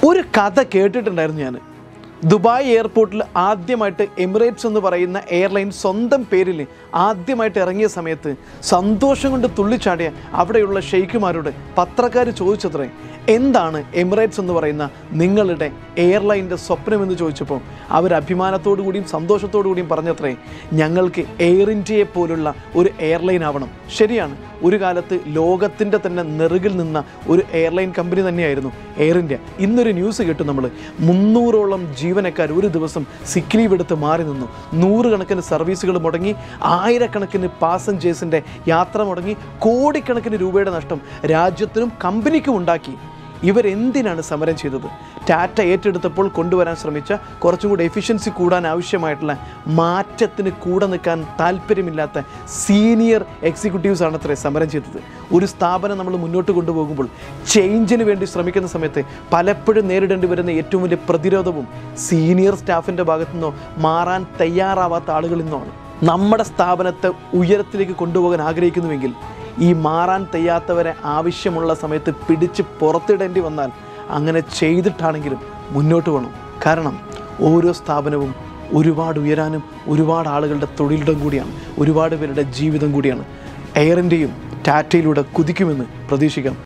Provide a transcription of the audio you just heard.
ഒരു കഥ കേട്ടിട്ടുണ്ടായിരുന്നു ഞാൻ ദുബായ് എയർപോർട്ടിൽ ആദ്യമായിട്ട് എമിറേറ്റ്സ് എന്ന് പറയുന്ന എയർലൈൻ സ്വന്തം പേരിൽ ആദ്യമായിട്ട് ഇറങ്ങിയ സമയത്ത് സന്തോഷം കൊണ്ട് തുള്ളിച്ചാടിയ അവിടെയുള്ള ഷെയ്ഖുമാരോട് പത്രക്കാർ ചോദിച്ചത്രേ എന്താണ് എമിറേറ്റ്സ് എന്ന് പറയുന്ന നിങ്ങളുടെ എയർലൈൻ്റെ സ്വപ്നമെന്ന് ചോദിച്ചപ്പോൾ അവർ അഭിമാനത്തോടു കൂടിയും സന്തോഷത്തോടു കൂടിയും പറഞ്ഞത്രേ ഞങ്ങൾക്ക് എയർ ഇന്ത്യയെ പോലുള്ള ഒരു എയർലൈൻ ആവണം ശരിയാണ് ഒരു കാലത്ത് ലോകത്തിൻ്റെ തന്നെ നെറുകിൽ നിന്ന ഒരു എയർലൈൻ കമ്പനി തന്നെയായിരുന്നു എയർ ഇന്ത്യ ഇന്നൊരു ന്യൂസ് കേട്ടു നമ്മൾ മുന്നൂറോളം ജീവനക്കാർ ഒരു ദിവസം സിക്ക് ലീവ് എടുത്ത് മാറി നിന്നു നൂറുകണക്കിന് സർവീസുകൾ മുടങ്ങി ആയിരക്കണക്കിന് പാസഞ്ചേഴ്സിൻ്റെ യാത്ര മുടങ്ങി കോടിക്കണക്കിന് രൂപയുടെ നഷ്ടം രാജ്യത്തിനും കമ്പനിക്കും ഉണ്ടാക്കി ഇവരെന്തിനാണ് സമരം ചെയ്തത് ടാറ്റ ഏറ്റെടുത്തപ്പോൾ കൊണ്ടുവരാൻ ശ്രമിച്ച കുറച്ചും കൂടി എഫിഷ്യൻസി കൂടാൻ ആവശ്യമായിട്ടുള്ള മാറ്റത്തിന് കൂടെ നിൽക്കാൻ താല്പര്യമില്ലാത്ത സീനിയർ എക്സിക്യൂട്ടീവ്സ് ആണ് അത്രേ സമരം ചെയ്തത് ഒരു സ്ഥാപനം നമ്മൾ മുന്നോട്ട് കൊണ്ടുപോകുമ്പോൾ ചേഞ്ചിന് വേണ്ടി ശ്രമിക്കുന്ന സമയത്ത് പലപ്പോഴും നേരിടേണ്ടി വരുന്ന ഏറ്റവും വലിയ പ്രതിരോധവും സീനിയർ സ്റ്റാഫിൻ്റെ ഭാഗത്തു നിന്നോ മാറാൻ തയ്യാറാവാത്ത ആളുകളിൽ നിന്നാണ് നമ്മുടെ സ്ഥാപനത്തെ ഉയരത്തിലേക്ക് കൊണ്ടുപോകാൻ ആഗ്രഹിക്കുന്നുവെങ്കിൽ ഈ മാറാൻ തയ്യാത്തവരെ ആവശ്യമുള്ള സമയത്ത് പിടിച്ച് പുറത്തിടേണ്ടി വന്നാൽ അങ്ങനെ ചെയ്തിട്ടാണെങ്കിലും മുന്നോട്ട് പോകണം കാരണം ഓരോ സ്ഥാപനവും ഒരുപാട് ഉയരാനും ഒരുപാട് ആളുകളുടെ തൊഴിലിടം കൂടിയാണ് ഒരുപാട് പേരുടെ ജീവിതം കൂടിയാണ് എയർ ഇന്ത്യയും ടാറ്റയിലൂടെ കുതിക്കുമെന്ന് പ്രതീക്ഷിക്കാം